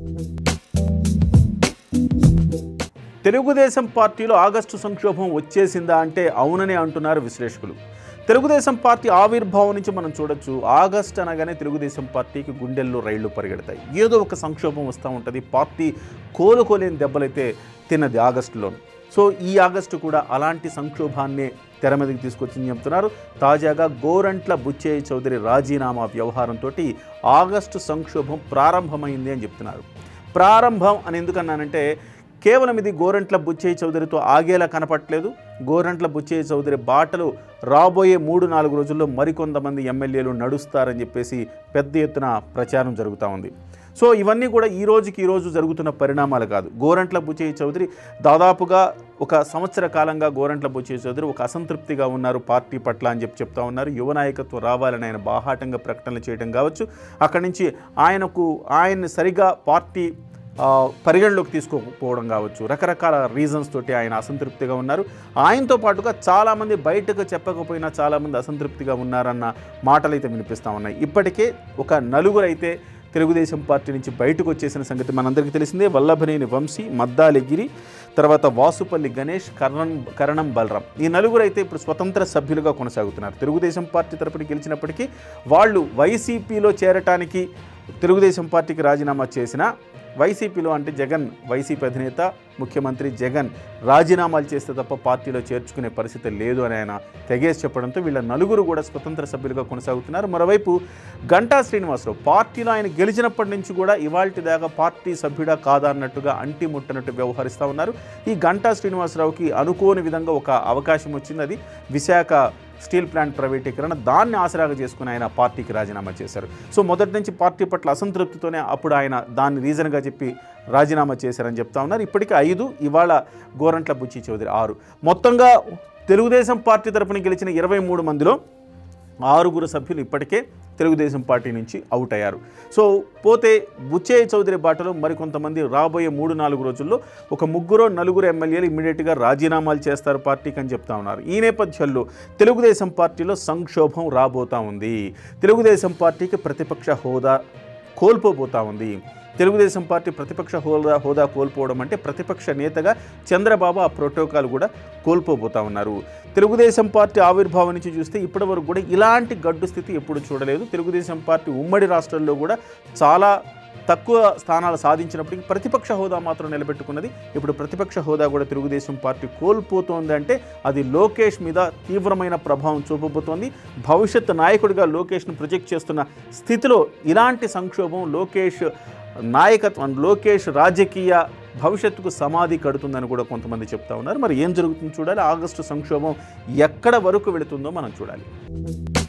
తెలుగుదేశం పార్టీలో ఆగస్టు సంక్షోభం వచ్చేసిందా అంటే అవునని అంటున్నారు విశ్లేషకులు తెలుగుదేశం పార్టీ ఆవిర్భావం నుంచి మనం చూడొచ్చు ఆగస్ట్ అనగానే తెలుగుదేశం పార్టీకి గుండెల్లో రైళ్లు పరిగెడతాయి ఏదో ఒక సంక్షోభం వస్తూ ఉంటుంది పార్టీ కోలుకోలేని దెబ్బలైతే తిన్నది ఆగస్టులో సో ఈ ఆగస్టు కూడా అలాంటి సంక్షోభాన్నే తెర మీదకి తీసుకొచ్చింది చెప్తున్నారు తాజాగా గోరంట్ల బుచ్చయ్య చౌదరి రాజీనామా వ్యవహారంతో ఆగస్టు సంక్షోభం ప్రారంభమైంది అని చెప్తున్నారు ప్రారంభం అని ఎందుకన్నానంటే కేవలం ఇది గోరంట్ల బుచ్చయ్య చౌదరితో ఆగేలా కనపట్లేదు గోరంట్ల బుచ్చయ్య చౌదరి బాటలు రాబోయే మూడు నాలుగు రోజుల్లో మరికొంతమంది ఎమ్మెల్యేలు నడుస్తారని చెప్పేసి పెద్ద ఎత్తున ప్రచారం జరుగుతూ ఉంది సో ఇవన్నీ కూడా ఈ రోజుకి ఈ రోజు జరుగుతున్న పరిణామాలు కాదు గోరంట్ల బుచ్చయ్య చౌదరి దాదాపుగా ఒక సంవత్సర కాలంగా గోరంట్ల బుచ్చయ్య చౌదరి ఒక అసంతృప్తిగా ఉన్నారు పార్టీ పట్ల అని చెప్పి చెప్తా ఉన్నారు యువ నాయకత్వం రావాలని ఆయన బాహాటంగా ప్రకటనలు చేయడం కావచ్చు అక్కడి నుంచి ఆయనకు ఆయన్ని సరిగా పార్టీ ఆ, పరిగణలోకి తీసుకోకపోవడం కావచ్చు రకరకాల రీజన్స్ తోటి ఆయన అసంతృప్తిగా ఉన్నారు ఆయనతో పాటుగా చాలామంది బయటకు చెప్పకపోయినా చాలామంది అసంతృప్తిగా ఉన్నారన్న మాటలు అయితే వినిపిస్తూ ఉన్నాయి ఇప్పటికే ఒక నలుగురు అయితే తెలుగుదేశం పార్టీ నుంచి బయటకు వచ్చేసిన సంగతి మనందరికీ తెలిసిందే వల్లభనేని వంశీ మద్దాలిగిరి తర్వాత వాసుపల్లి గణేష్ కరణం కరణం బలరాం ఈ నలుగురు అయితే ఇప్పుడు స్వతంత్ర సభ్యులుగా కొనసాగుతున్నారు తెలుగుదేశం పార్టీ తరపున గెలిచినప్పటికీ వాళ్ళు వైసీపీలో చేరటానికి తెలుగుదేశం పార్టీకి రాజీనామా చేసిన వైసీపీలో అంటే జగన్ వైసీపీ అధినేత ముఖ్యమంత్రి జగన్ రాజీనామాలు చేస్తే తప్ప పార్టీలో చేర్చుకునే పరిస్థితి లేదు అని ఆయన తెగేసి చెప్పడంతో వీళ్ళ నలుగురు కూడా స్వతంత్ర సభ్యులుగా కొనసాగుతున్నారు మరోవైపు గంటా శ్రీనివాసరావు పార్టీలో ఆయన గెలిచినప్పటి నుంచి కూడా ఇవాల్టి దాకా పార్టీ సభ్యుడా కాదా అన్నట్టుగా అంటి ముట్టనట్టు వ్యవహరిస్తూ ఉన్నారు ఈ గంటా శ్రీనివాసరావుకి అనుకోని విధంగా ఒక అవకాశం వచ్చింది అది విశాఖ స్టీల్ ప్లాంట్ ప్రైవేటీకరణ దాన్ని ఆసరాగా చేసుకుని ఆయన పార్టీకి రాజీనామా చేశారు సో మొదటి నుంచి పార్టీ పట్ల అసంతృప్తితోనే అప్పుడు ఆయన దాన్ని రీజన్గా చెప్పి రాజీనామా చేశారని చెప్తా ఉన్నారు ఇప్పటికీ ఐదు ఇవాళ గోరంట్ల బుచ్చి చౌదరి ఆరు మొత్తంగా తెలుగుదేశం పార్టీ తరపున గెలిచిన ఇరవై మూడు మందిలో ఆరుగురు సభ్యులు ఇప్పటికే తెలుగుదేశం పార్టీ నుంచి అవుట్ అయ్యారు సో పోతే బుచ్చయ్య చౌదరి బాటలో మరికొంతమంది రాబోయే మూడు నాలుగు రోజుల్లో ఒక ముగ్గురు నలుగురు ఎమ్మెల్యేలు ఇమ్మీడియట్గా రాజీనామాలు చేస్తారు పార్టీకి అని చెప్తా ఉన్నారు ఈ నేపథ్యంలో తెలుగుదేశం పార్టీలో సంక్షోభం రాబోతా ఉంది తెలుగుదేశం పార్టీకి ప్రతిపక్ష హోదా కోల్పోబోతా ఉంది తెలుగుదేశం పార్టీ ప్రతిపక్ష హోదా హోదా కోల్పోవడం అంటే ప్రతిపక్ష నేతగా చంద్రబాబు ఆ ప్రోటోకాల్ కూడా కోల్పోబోతా ఉన్నారు తెలుగుదేశం పార్టీ ఆవిర్భావం నుంచి చూస్తే ఇప్పటివరకు కూడా ఇలాంటి గడ్డు స్థితి ఎప్పుడు చూడలేదు తెలుగుదేశం పార్టీ ఉమ్మడి రాష్ట్రాల్లో కూడా చాలా తక్కువ స్థానాలు సాధించినప్పటికీ ప్రతిపక్ష హోదా మాత్రం నిలబెట్టుకున్నది ఇప్పుడు ప్రతిపక్ష హోదా కూడా తెలుగుదేశం పార్టీ కోల్పోతోంది అంటే అది లోకేష్ మీద తీవ్రమైన ప్రభావం చూపబోతోంది భవిష్యత్ నాయకుడిగా లోకేష్ను ప్రొజెక్ట్ చేస్తున్న స్థితిలో ఇలాంటి సంక్షోభం లోకేష్ నాయకత్వం లోకేష్ రాజకీయ భవిష్యత్తుకు సమాధి కడుతుందని కూడా కొంతమంది చెప్తా ఉన్నారు మరి ఏం జరుగుతుందో చూడాలి ఆగస్టు సంక్షోభం ఎక్కడ వరకు వెళుతుందో మనం చూడాలి